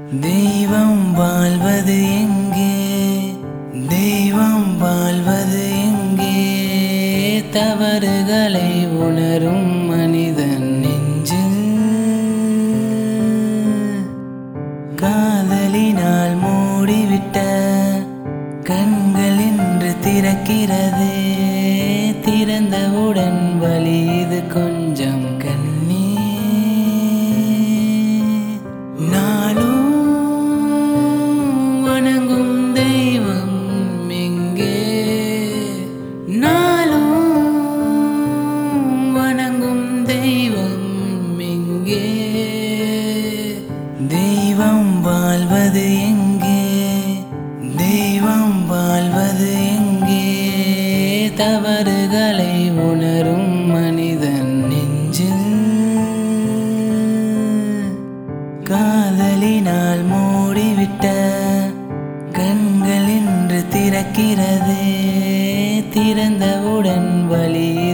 தெய்வம் வாழ்வது எங்கே தெய்வம் வாழ்வது எங்கே தவறுகளை உணரும் மனிதன் நெஞ்சில் காதலினால் மூடிவிட்ட கண்கள் இன்று திறக்கிறது திறந்தவுடன் வலி இது கொஞ்சம் கண்ணீர் நாளும் வணங்கும் தெய்வம் எங்கே நாளும் வணங்கும் தெய்வம் எங்கே தெய்வம் வாழ்வது எங்கே தெய்வம் வாழ்வது எங்கே தவறுகளை உணரும் மனிதன் நெஞ்சில் காதலினால் மூடிவிட்ட கண்கள் இன்று திறக்கிறது திறந்தவுடன் வலி